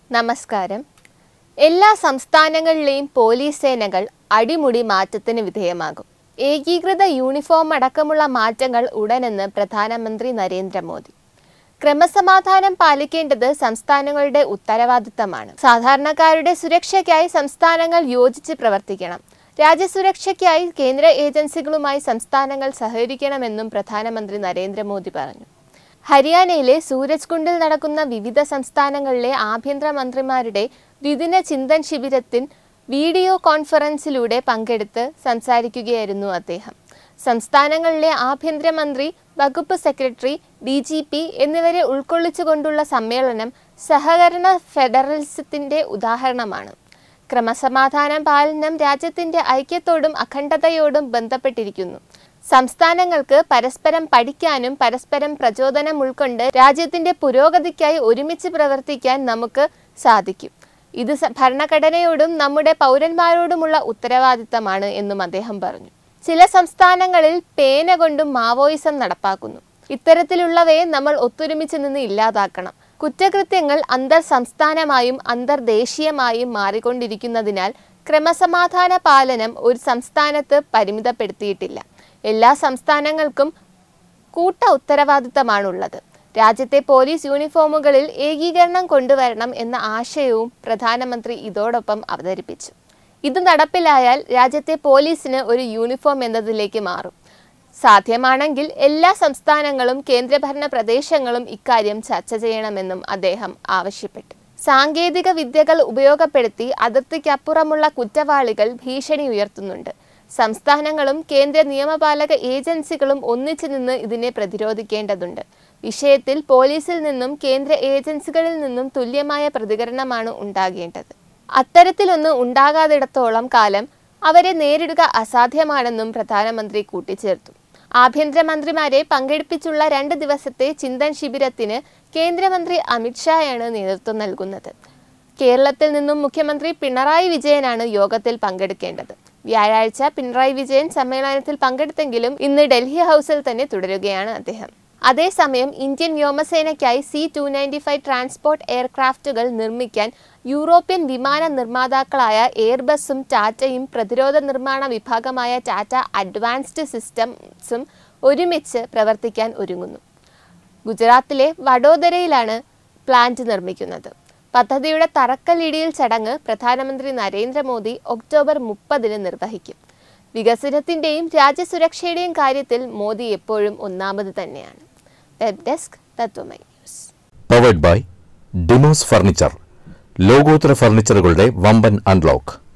നമസ്കാരം എല്ലാ സംസ്ഥാനങ്ങളിലെയും പോലീസ് സേനകൾ അടിമുടി മാറ്റത്തിന് വിധേയമാകും ഏകീകൃത യൂണിഫോം അടക്കമുള്ള മാറ്റങ്ങൾ ഉടനെന്ന് പ്രധാനമന്ത്രി നരേന്ദ്രമോദി ക്രമസമാധാനം പാലിക്കേണ്ടത് സംസ്ഥാനങ്ങളുടെ ഉത്തരവാദിത്തമാണ് സാധാരണക്കാരുടെ സുരക്ഷയ്ക്കായി സംസ്ഥാനങ്ങൾ യോജിച്ച് പ്രവർത്തിക്കണം രാജ്യസുരക്ഷയ്ക്കായി കേന്ദ്ര ഏജൻസികളുമായി സംസ്ഥാനങ്ങൾ സഹകരിക്കണമെന്നും പ്രധാനമന്ത്രി നരേന്ദ്രമോദി പറഞ്ഞു ഹരിയാനയിലെ സൂരജ് കുണ്ടിൽ നടക്കുന്ന വിവിധ സംസ്ഥാനങ്ങളിലെ ആഭ്യന്തര മന്ത്രിമാരുടെ ദ്വിദിന ചിന്തൻ ശിബിരത്തിൽ വീഡിയോ കോൺഫറൻസിലൂടെ പങ്കെടുത്ത് സംസാരിക്കുകയായിരുന്നു അദ്ദേഹം സംസ്ഥാനങ്ങളിലെ ആഭ്യന്തരമന്ത്രി വകുപ്പ് സെക്രട്ടറി ഡി ജി പി എന്നിവരെ ഉൾക്കൊള്ളിച്ചുകൊണ്ടുള്ള സമ്മേളനം സഹകരണ ഫെഡറലിസത്തിന്റെ ഉദാഹരണമാണ് ക്രമസമാധാന പാലനം രാജ്യത്തിന്റെ ഐക്യത്തോടും അഖണ്ഡതയോടും ബന്ധപ്പെട്ടിരിക്കുന്നു സംസ്ഥാനങ്ങൾക്ക് പരസ്പരം പഠിക്കാനും പരസ്പരം പ്രചോദനം ഉൾക്കൊണ്ട് രാജ്യത്തിന്റെ പുരോഗതിക്കായി ഒരുമിച്ച് പ്രവർത്തിക്കാൻ നമുക്ക് സാധിക്കും ഇത് സ- ഭരണഘടനയോടും നമ്മുടെ പൗരന്മാരോടുമുള്ള ഉത്തരവാദിത്തമാണ് എന്നും അദ്ദേഹം പറഞ്ഞു ചില സംസ്ഥാനങ്ങളിൽ പേന കൊണ്ടും മാവോയിസം നടപ്പാക്കുന്നു ഇത്തരത്തിലുള്ളവയെ നമ്മൾ ഒത്തൊരുമിച്ച് നിന്ന് ഇല്ലാതാക്കണം കുറ്റകൃത്യങ്ങൾ അന്തർ സംസ്ഥാനമായും അന്തർദേശീയമായും മാറിക്കൊണ്ടിരിക്കുന്നതിനാൽ ക്രമസമാധാന പാലനം ഒരു സംസ്ഥാനത്ത് പരിമിതപ്പെടുത്തിയിട്ടില്ല എല്ലാ സംസ്ഥാനങ്ങൾക്കും കൂട്ട ഉത്തരവാദിത്തമാണുള്ളത് രാജ്യത്തെ പോലീസ് യൂണിഫോമുകളിൽ ഏകീകരണം കൊണ്ടുവരണം എന്ന ആശയവും പ്രധാനമന്ത്രി ഇതോടൊപ്പം അവതരിപ്പിച്ചു ഇത് നടപ്പിലായാൽ രാജ്യത്തെ പോലീസിന് ഒരു യൂണിഫോം എന്നതിലേക്ക് മാറും സാധ്യമാണെങ്കിൽ എല്ലാ സംസ്ഥാനങ്ങളും കേന്ദ്രഭരണ പ്രദേശങ്ങളും ഇക്കാര്യം ചർച്ച ചെയ്യണമെന്നും അദ്ദേഹം ആവശ്യപ്പെട്ടു സാങ്കേതിക വിദ്യകൾ ഉപയോഗപ്പെടുത്തി അതിർത്തിക്കപ്പുറമുള്ള കുറ്റവാളികൾ ഭീഷണി ഉയർത്തുന്നുണ്ട് സംസ്ഥാനങ്ങളും കേന്ദ്ര നിയമപാലക ഏജൻസികളും ഒന്നിച്ചു നിന്ന് ഇതിനെ പ്രതിരോധിക്കേണ്ടതുണ്ട് വിഷയത്തിൽ പോലീസിൽ നിന്നും കേന്ദ്ര ഏജൻസികളിൽ നിന്നും തുല്യമായ പ്രതികരണമാണ് ഉണ്ടാകേണ്ടത് അത്തരത്തിലൊന്ന് ഉണ്ടാകാത്തിടത്തോളം കാലം അവരെ നേരിടുക അസാധ്യമാണെന്നും പ്രധാനമന്ത്രി കൂട്ടിച്ചേർത്തു ആഭ്യന്തരമന്ത്രിമാരെ പങ്കെടുപ്പിച്ചുള്ള രണ്ട് ദിവസത്തെ ചിന്തൻ ശിബിരത്തിന് കേന്ദ്രമന്ത്രി അമിത്ഷായാണ് നേതൃത്വം നൽകുന്നത് കേരളത്തിൽ നിന്നും മുഖ്യമന്ത്രി പിണറായി വിജയനാണ് യോഗത്തിൽ പങ്കെടുക്കേണ്ടത് വ്യാഴാഴ്ച പിണറായി വിജയൻ സമ്മേളനത്തിൽ പങ്കെടുത്തെങ്കിലും ഇന്ന് ഡൽഹി ഹൗസിൽ തന്നെ തുടരുകയാണ് അദ്ദേഹം അതേസമയം ഇന്ത്യൻ വ്യോമസേനയ്ക്കായി C two ninety five transport എയർക്രാഫ്റ്റുകൾ നിർമ്മിക്കാൻ യൂറോപ്യൻ വിമാന നിർമ്മാതാക്കളായ എയർബസും ടാറ്റയും പ്രതിരോധ നിർമ്മാണ വിഭാഗമായ ടാറ്റ അഡ്വാൻസ്ഡ് സിസ്റ്റംസും ഒരുമിച്ച് പ്രവർത്തിക്കാൻ ഒരുങ്ങുന്നു ഗുജറാത്തിലെ വഡോദരയിലാണ് പ്ലാന്റ് നിർമ്മിക്കുന്നത് പദ്ധതിയുടെ തറക്കല്ലിടിയിൽ ചടങ്ങ് പ്രധാനമന്ത്രി നരേന്ദ്രമോദി ഒക്ടോബർ മുപ്പതിന് നിർവഹിക്കും വികസനത്തിന്റെയും രാജ്യസുരക്ഷയുടെയും കാര്യത്തിൽ മോദി എപ്പോഴും ഒന്നാമത് തന്നെയാണ് web desk Tatwamayi news powered by Dimos furniture ലോകോത്തര ഫർണിച്ചറുകളുടെ വമ്പൻ അൺലോക്ക്